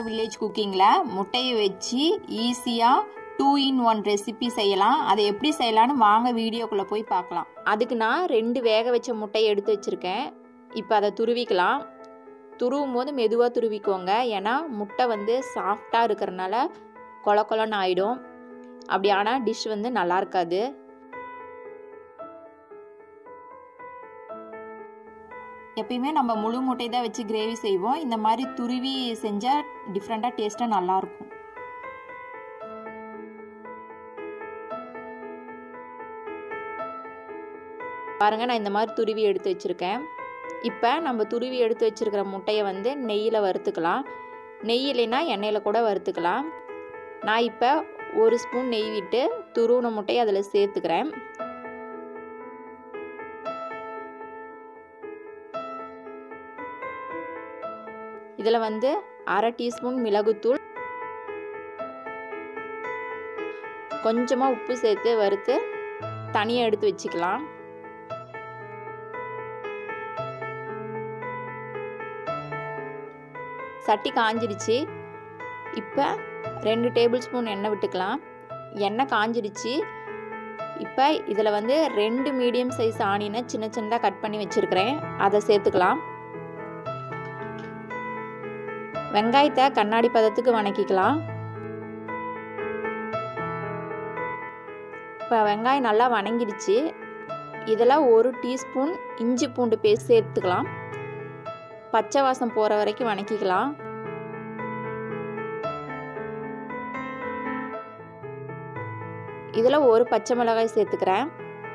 R village குக்கிங்கில் முட்டையை வச்சு ஈஸியாக டூ இன் ஒன் ரெசிபி செய்யலாம் அதை எப்படி செய்யலாம்னு வாங்க வீடியோக்குள்ளே போய் பார்க்கலாம் அதுக்கு நான் ரெண்டு வேக வச்ச முட்டையை எடுத்து வச்சுருக்கேன் இப்போ அதை துருவிக்கலாம் துருவும் போது மெதுவாக துருவிக்கோங்க ஏன்னா முட்டை வந்து சாஃப்டாக இருக்கிறனால கொல கொலன்னு ஆகிடும் அப்படி ஆனால் டிஷ் வந்து நல்லா இருக்காது எப்பயுமே நம்ம முழு முட்டை தான் வச்சு கிரேவி செய்வோம் இந்த மாதிரி துருவி செஞ்சால் டிஃப்ரெண்ட்டாக டேஸ்ட்டாக நல்லாயிருக்கும் பாருங்கள் நான் இந்த மாதிரி துருவி எடுத்து வச்சுருக்கேன் இப்போ நம்ம துருவி எடுத்து வச்சுருக்கிற முட்டையை வந்து நெய்யில் வறுத்துக்கலாம் நெய் இல்லைன்னா எண்ணெயில் கூட வறுத்துக்கலாம் நான் இப்போ ஒரு ஸ்பூன் நெய் விட்டு துருவின முட்டையை அதில் சேர்த்துக்கிறேன் இதில் வந்து அரை டீஸ்பூன் மிளகுத்தூள் கொஞ்சமாக உப்பு சேர்த்து வறுத்து தனியாக எடுத்து வச்சுக்கலாம் சட்டி காஞ்சிடுச்சு இப்போ ரெண்டு டேபிள் ஸ்பூன் எண்ணெய் விட்டுக்கலாம் எண்ணெய் காஞ்சிடுச்சு இப்போ இதில் வந்து ரெண்டு மீடியம் சைஸ் ஆனியனை சின்ன சின்னதாக கட் பண்ணி வச்சுருக்கிறேன் அதை சேர்த்துக்கலாம் வெங்காயத்தை கண்ணாடி பதத்துக்கு வணக்கிக்கலாம் இப்போ வெங்காயம் நல்லா வணங்கிடுச்சு இதில் ஒரு டீஸ்பூன் இஞ்சி பூண்டு பேஸ்ட் சேர்த்துக்கலாம் பச்சை வாசம் போகிற வரைக்கும் வணக்கிக்கலாம் இதில் ஒரு பச்சை மிளகாய் சேர்த்துக்கிறேன்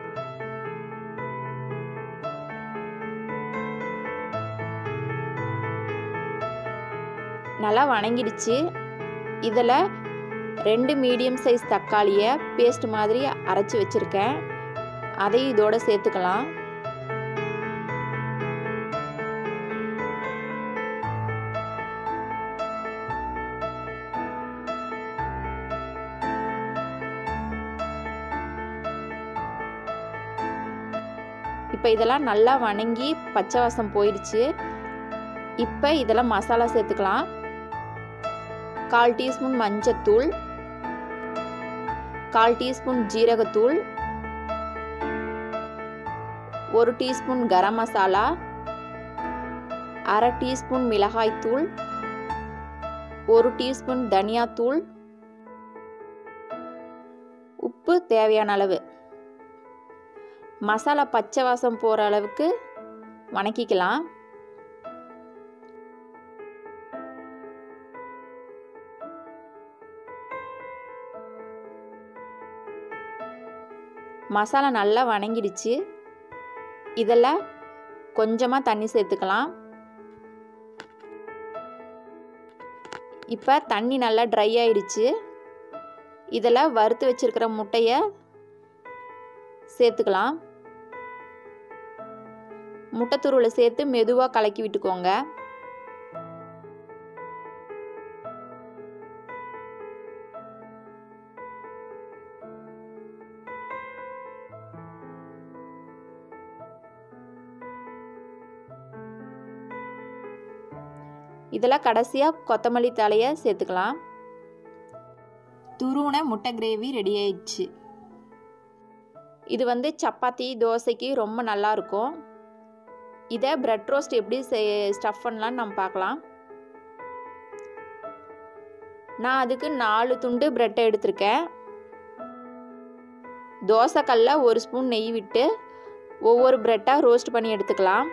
நல்லா வணங்கிடுச்சு இதில் ரெண்டு மீடியம் சைஸ் தக்காளியை பேஸ்ட் மாதிரி அரைச்சி வச்சுருக்கேன் அதையும் இதோட சேர்த்துக்கலாம் இப்போ இதெல்லாம் நல்லா வணங்கி பச்சை வாசம் போயிடுச்சு இப்போ இதெல்லாம் மசாலா சேர்த்துக்கலாம் கால் டீஸ்பூன் மஞ்சத்தூள் கால் டீஸ்பூன் ஜீரகத்தூள் ஒரு டீஸ்பூன் கரம் மசாலா அரை டீஸ்பூன் மிளகாய்த்தூள் ஒரு டீஸ்பூன் தனியாத்தூள் உப்பு தேவையான அளவு மசாலா பச்சை வாசம் போகிற அளவுக்கு வணக்கிக்கலாம் மசாலா நல்லா வணங்கிடுச்சு இதில் கொஞ்சமாக தண்ணி சேர்த்துக்கலாம் இப்போ தண்ணி நல்லா ட்ரை ஆயிடுச்சு இதில் வறுத்து வச்சுருக்கிற முட்டையை சேர்த்துக்கலாம் முட்டைத்தூருவில் சேர்த்து மெதுவாக கலக்கி விட்டுக்கோங்க இதில் கடைசியாக கொத்தமல்லி தலையை சேர்த்துக்கலாம் துருவன முட்டை கிரேவி ரெடி ஆயிடுச்சு இது வந்து சப்பாத்தி தோசைக்கு ரொம்ப நல்லா இருக்கும் இதை பிரெட் ரோஸ்ட் எப்படி ஸ்டஃப் பண்ணலான்னு நம்ம பார்க்கலாம் நான் அதுக்கு நாலு துண்டு பிரெட்டை எடுத்திருக்கேன் தோசைக்கல்ல ஒரு ஸ்பூன் நெய் விட்டு ஒவ்வொரு பிரெட்டாக ரோஸ்ட் பண்ணி எடுத்துக்கலாம்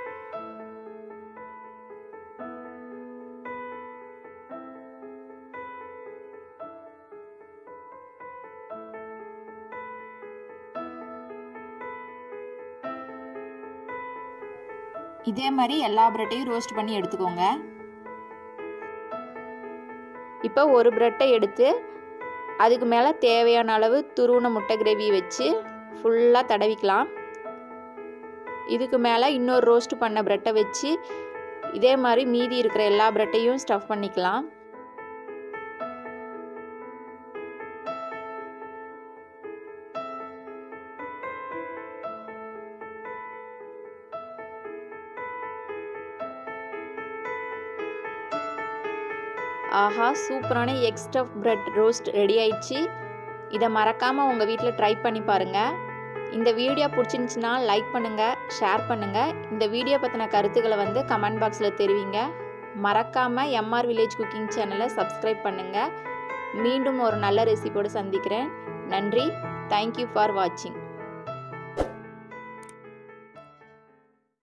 இதே மாதிரி எல்லா பிரெட்டையும் ரோஸ்ட் பண்ணி எடுத்துக்கோங்க இப்போ ஒரு பிரெட்டை எடுத்து அதுக்கு மேலே தேவையான அளவு துருவன முட்டை கிரேவி வச்சு ஃபுல்லாக தடவிக்கலாம் இதுக்கு மேலே இன்னொரு ரோஸ்ட் பண்ண பிரெட்டை வச்சு இதே மாதிரி மீதி இருக்கிற எல்லா பிரெட்டையும் ஸ்டஃப் பண்ணிக்கலாம் ஆஹா சூப்பரான egg stuff bread roast ready ஆயிடுச்சு இதை மறக்காமல் உங்கள் வீட்டில் ட்ரை பண்ணி பாருங்கள் இந்த வீடியோ பிடிச்சிருந்துச்சின்னா லைக் பண்ணுங்கள் ஷேர் பண்ணுங்கள் இந்த வீடியோ பற்றின கருத்துக்களை வந்து கமெண்ட் பாக்ஸில் தெரிவிங்க மறக்காமல் எம்ஆர் வில்லேஜ் குக்கிங் சேனலை சப்ஸ்கிரைப் பண்ணுங்கள் மீண்டும் ஒரு நல்ல ரெசிபியோடு சந்திக்கிறேன் நன்றி தேங்க்யூ ஃபார் வாட்சிங்